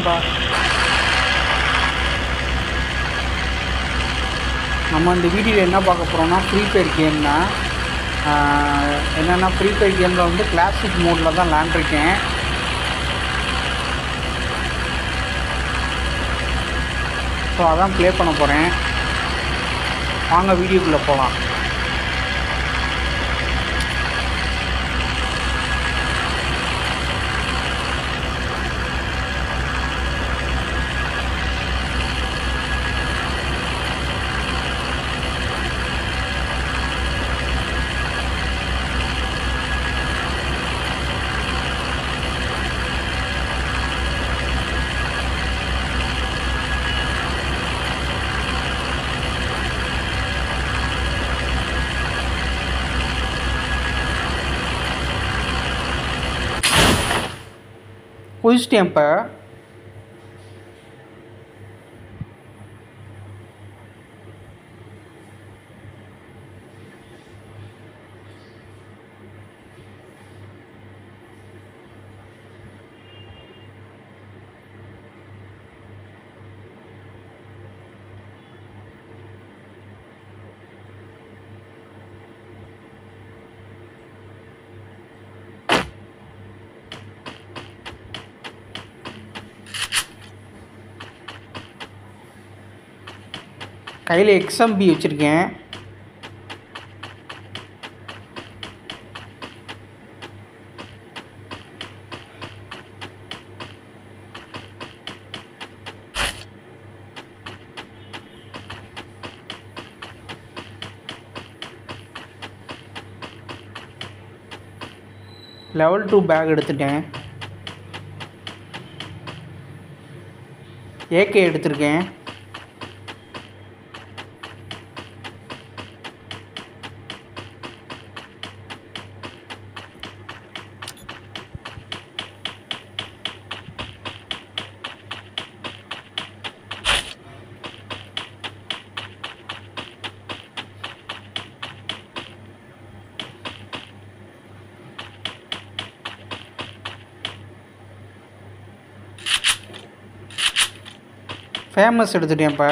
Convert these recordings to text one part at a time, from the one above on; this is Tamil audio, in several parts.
நண்பா நம்ம இந்த வீடியோவில் என்ன பார்க்க போகிறோம்னா ஃப்ரீ ஃபயர் கேம் தான் என்னென்னா ஃப்ரீ ஃபயர் கேமில் வந்து கிளாசிக் மோடில் தான் விளாண்டுருக்கேன் ஸோ அதான் ப்ளே பண்ண போகிறேன் வாங்க வீடியோக்குள்ளே போகலாம் குதிச்சிட்டேன் இப்போ கையில் எக்ஸ்எம்பி வச்சுருக்கேன் லெவல் டூ பேக் எடுத்துட்டேன் ஏகே எடுத்திருக்கேன் ஃபேமஸ் எடுத்துட்டேன்ப்பா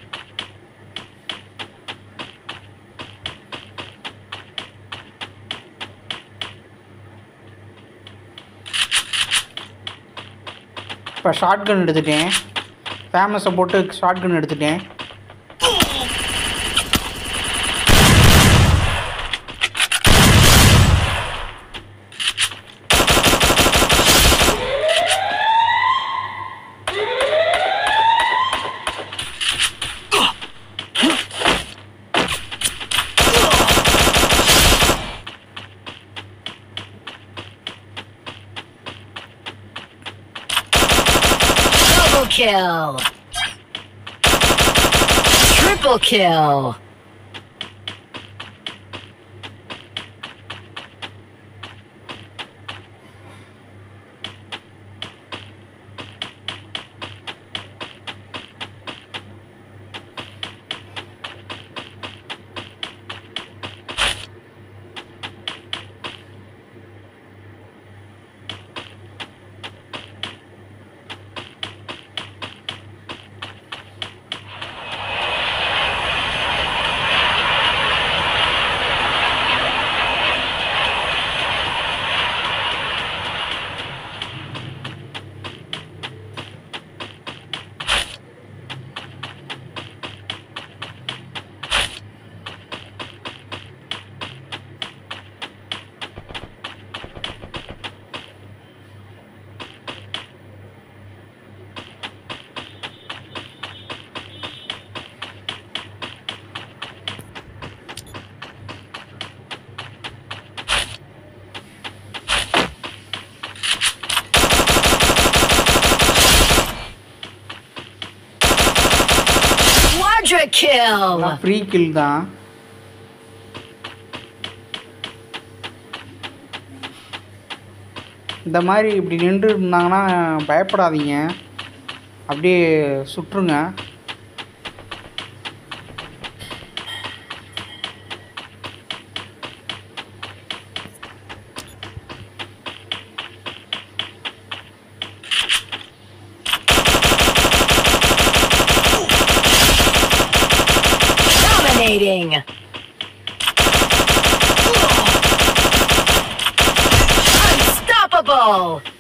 இப்போ ஷார்ட் கன் எடுத்துட்டேன் ஃபேமஸை போட்டு ஷார்ட் கன் எடுத்துட்டேன் Double kill! Triple kill! Quadra kill! Free kill தான் இந்த மாதிரி இப்படி நின்று இருந்தாங்கன்னா பயப்படாதீங்க அப்படியே சுட்டுருங்க Dominating. Unstoppable.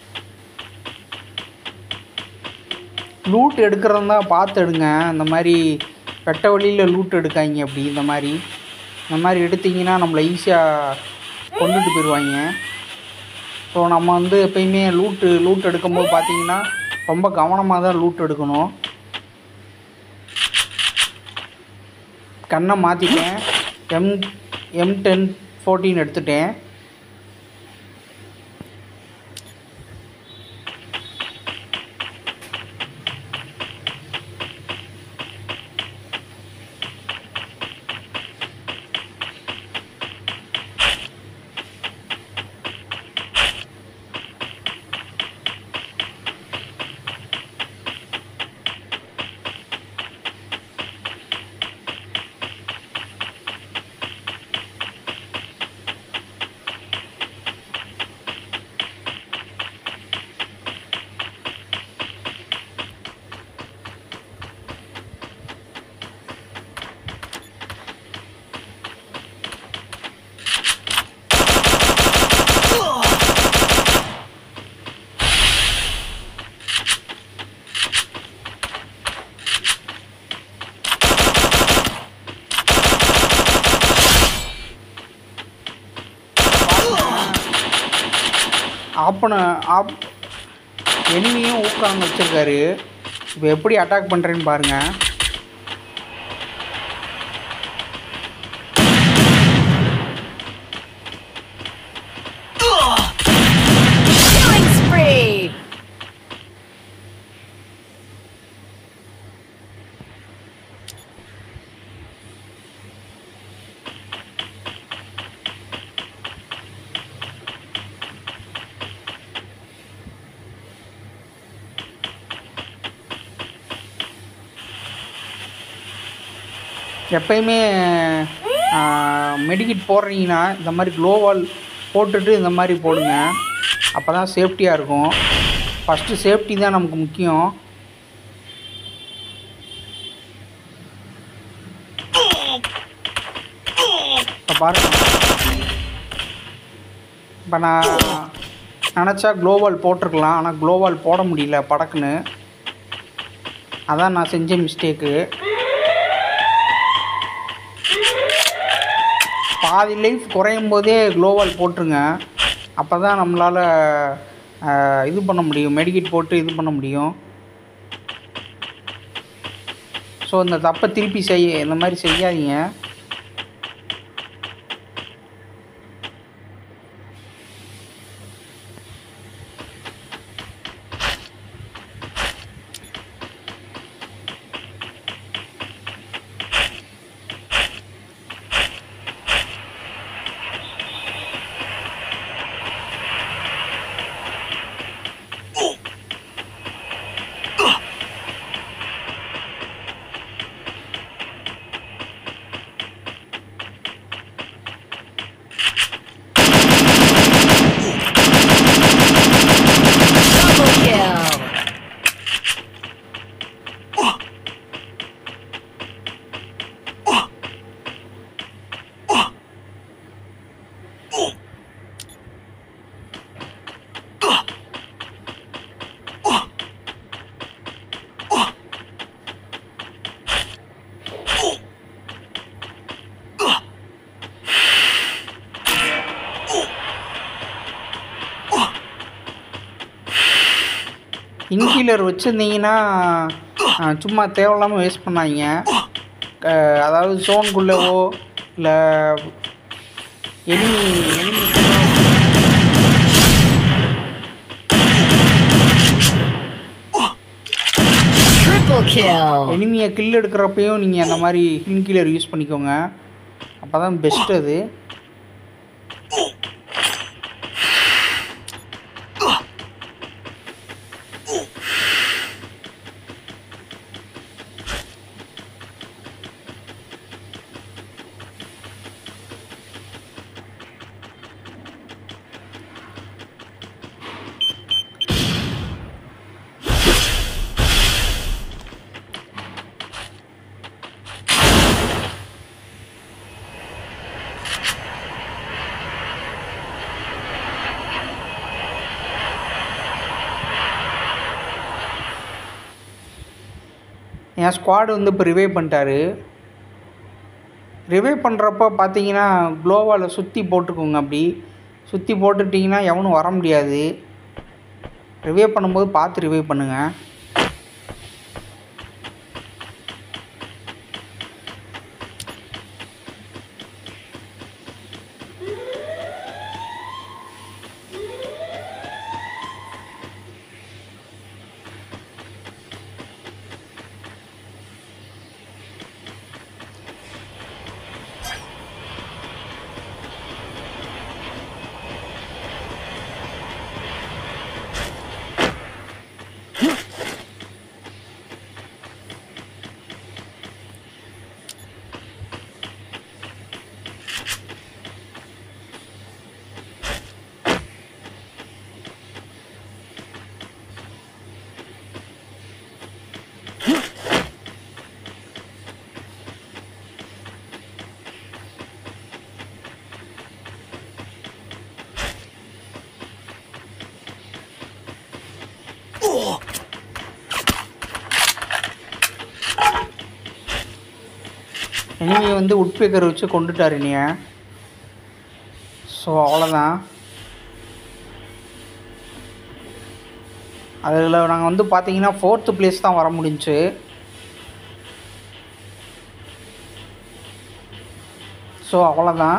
லூட் எடுக்கிறதா பார்த்து எடுங்க இந்த மாதிரி வெட்ட வழியில் லூட் எடுக்காங்க அப்படி இந்த மாதிரி இந்த மாதிரி எடுத்தீங்கன்னா நம்மளை ஈஸியாக கொண்டுட்டு போயிடுவாங்க ஸோ நம்ம வந்து எப்பயுமே லூட்டு லூட் எடுக்கும்போது பார்த்தீங்கன்னா ரொம்ப கவனமாக தான் லூட் எடுக்கணும் கண்ணை மாற்றிட்டேன் எம் எம் டென் ஃபோர்டீன் எடுத்துட்டேன் ஆப்பன ஆப் எனிமியும் ஊக்காங்க வச்சிருக்காரு இப்போ எப்படி அட்டாக் பண்ணுறேன்னு பாருங்கள் Killing spree. எப்பயுமே மெடிக்கிட் போடுறீங்கன்னா இந்த மாதிரி க்ளோவால் போட்டுட்டு இந்த மாதிரி போடுங்க அப்போ தான் சேஃப்டியாக இருக்கும் ஃபஸ்ட்டு சேஃப்டி தான் நமக்கு முக்கியம் இப்போ பாருங்க இப்போ நான் நினச்சா க்ளோவால் போட்டிருக்கலாம் ஆனால் க்ளோவால் போட முடியல படக்குன்னு அதான் நான் செஞ்ச மிஸ்டேக்கு பாதி லைஃப் குறையும் போதே க்ளோவால் போட்டுருங்க அப்போ தான் நம்மளால் இது பண்ண முடியும் மெடிக்கிட் போட்டு இது பண்ண முடியும் ஸோ இந்த தப்பை திருப்பி செய்ய இந்த மாதிரி செய்யாதீங்க Double kill. இன்ஹீலர் வச்சுருந்தீங்கன்னா சும்மா தேவையில்லாமல் வேஸ்ட் பண்ணாங்க அஹ், அதாவது ஜோனுக்குள்ளவோ இல்லை எனிமி எனிமி Triple kill. எனிமியை கில் எடுக்கிறப்பையும் நீங்கள் அந்த மாதிரி இன்ஹீலர் யூஸ் பண்ணிக்கோங்க அப்போ தான் பெஸ்ட் அது என் ஸ்குவாடு வந்து இப்போ ரிவைவ் பண்ணிட்டாரு ரிவைவ் பண்ணுறப்ப பார்த்தீங்கன்னா க்ளோவால் சுற்றி போட்டுக்கோங்க அப்படி சுற்றி போட்டுட்டிங்கன்னா எவனும் வர முடியாது ரிவைவ் பண்ணும்போது பார்த்து ரிவைவ் பண்ணுங்கள் எனிமியை வந்து உட்பேக்கர் வச்சு கொண்டுட்டார் இனிய ஸோ அவ்வளோதான் அதில் நாங்கள் வந்து பார்த்தீங்கன்னா ஃபோர்த்து பிளேஸ் தான் வர முடிஞ்சுச்சு ஸோ அவ்வளோதான்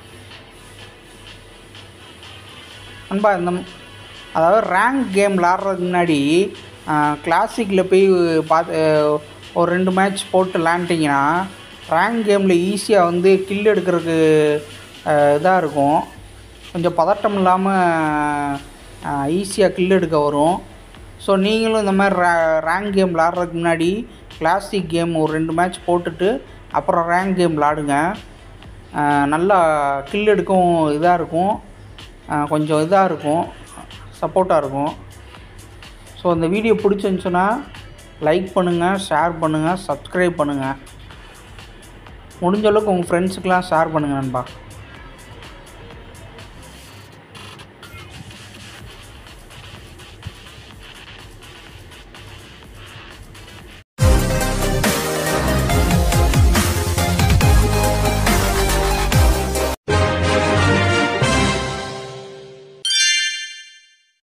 நண்பா இந்த ம- அதாவது ரேங்க் கேம் விளாட்றதுக்கு முன்னாடி கிளாசிக்கில் போய் பார்த்து ஒரு ரெண்டு மேட்ச் போட்டு விளாண்டிங்கன்னா ரேங்க் கேமில் ஈஸியாக வந்து கில் எடுக்கிறதுக்கு இதாக இருக்கும் கொஞ்சம் பதட்டம் இல்லாமல் ஈஸியாக கில் எடுக்க வரும் ஸோ நீங்களும் இந்த மாதிரி ரே ரேங்க் கேம் விளாட்றதுக்கு முன்னாடி கிளாசிக் கேம் ஒரு ரெண்டு மேட்ச் போட்டுட்டு அப்புறம் ரேங்க் கேம் விளாடுங்க ஆஹ் நல்லா கில் எடுக்கவும் இதாக இருக்கும் ஆஹ் கொஞ்சம் இதாக இருக்கும் சப்போர்ட்டாக இருக்கும் ஸோ இந்த வீடியோ பிடிச்சிருந்துச்சுன்னா லைக் பண்ணுங்கள் ஷேர் பண்ணுங்கள் சப்ஸ்கிரைப் பண்ணுங்கள் முடிஞ்ச அளவுக்கு உங்கள் ஃப்ரெண்ட்ஸுக்கெலாம் ஷேர் பண்ணுங்கள் நண்பா